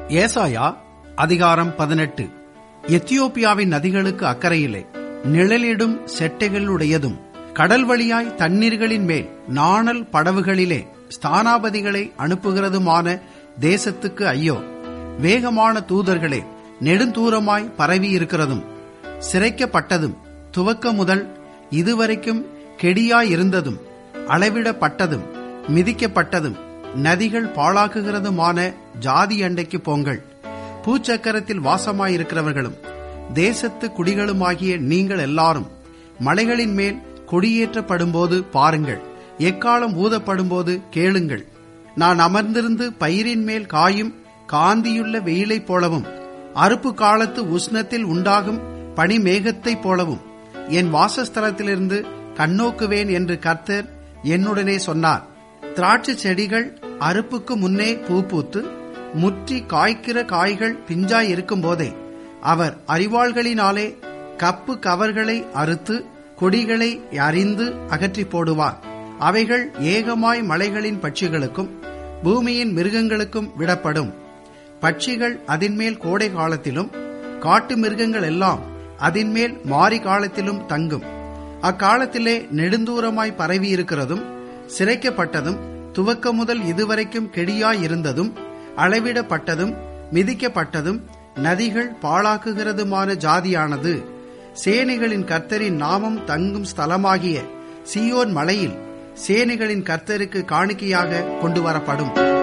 ஏசாயா அதிகாரம் பதினெட்டு எத்தியோப்பியாவின் நதிகளுக்கு அக்கறையிலே நிழலிடும் செட்டைகளுடையதும் கடல் வழியாய் தண்ணீர்களின் மேல் நாணல் படவுகளிலே ஸ்தானாபதிகளை அனுப்புகிறதுமான தேசத்துக்கு ஐயோ வேகமான தூதர்களே நெடுந்தூரமாய் பரவியிருக்கிறதும் சிரைக்கப்பட்டதும் துவக்க முதல் இதுவரைக்கும் கெடியாயிருந்ததும் அளவிடப்பட்டதும் மிதிக்கப்பட்டதும் நதிகள் பாழாக்குகிறதுமான ஜாதி அண்டைக்கு போங்கள் பூச்சக்கரத்தில் வாசமாயிருக்கிறவர்களும் தேசத்து குடிகளுமாகிய நீங்கள் எல்லாரும் மலைகளின் மேல் கொடியேற்றப்படும்போது பாருங்கள் எக்காலம் ஊதப்படும்போது கேளுங்கள் நான் அமர்ந்திருந்து பயிரின் மேல் காயும் காந்தியுள்ள வெயிலைப் போலவும் அறுப்பு காலத்து உஷ்ணத்தில் உண்டாகும் பனிமேகத்தைப் போலவும் என் வாசஸ்தலத்திலிருந்து கண்ணோக்குவேன் என்று கர்த்தர் என்னுடனே சொன்னார் திராட்சை செடிகள் அறுப்புக்கு முன்னே பூ பூத்து முற்றி காய்க்கிற காய்கள் பிஞ்சாய் இருக்கும் போதே அவர் அறிவாள்களினாலே கப்பு கவர்களை அறுத்து கொடிகளை அறிந்து அகற்றி போடுவார் அவைகள் ஏகமாய் மலைகளின் பட்சிகளுக்கும் பூமியின் மிருகங்களுக்கும் விடப்படும் பட்சிகள் அதின்மேல் கோடை காலத்திலும் காட்டு மிருகங்கள் எல்லாம் அதின்மேல் மாரி காலத்திலும் தங்கும் அக்காலத்திலே நெடுந்தூரமாய் பரவியிருக்கிறதும் சிரைக்கப்பட்டதும் துவக்க முதல் இதுவரைக்கும் கெடியாயிருந்ததும் அளவிடப்பட்டதும் மிதிக்கப்பட்டதும் நதிகள் பாழாக்குகிறதுமான ஜாதியானது சேனைகளின் கர்த்தரின் நாமம் தங்கும் ஸ்தலமாகிய சியோன் மலையில் சேனைகளின் கர்த்தருக்கு காணிக்கையாக கொண்டு வரப்படும்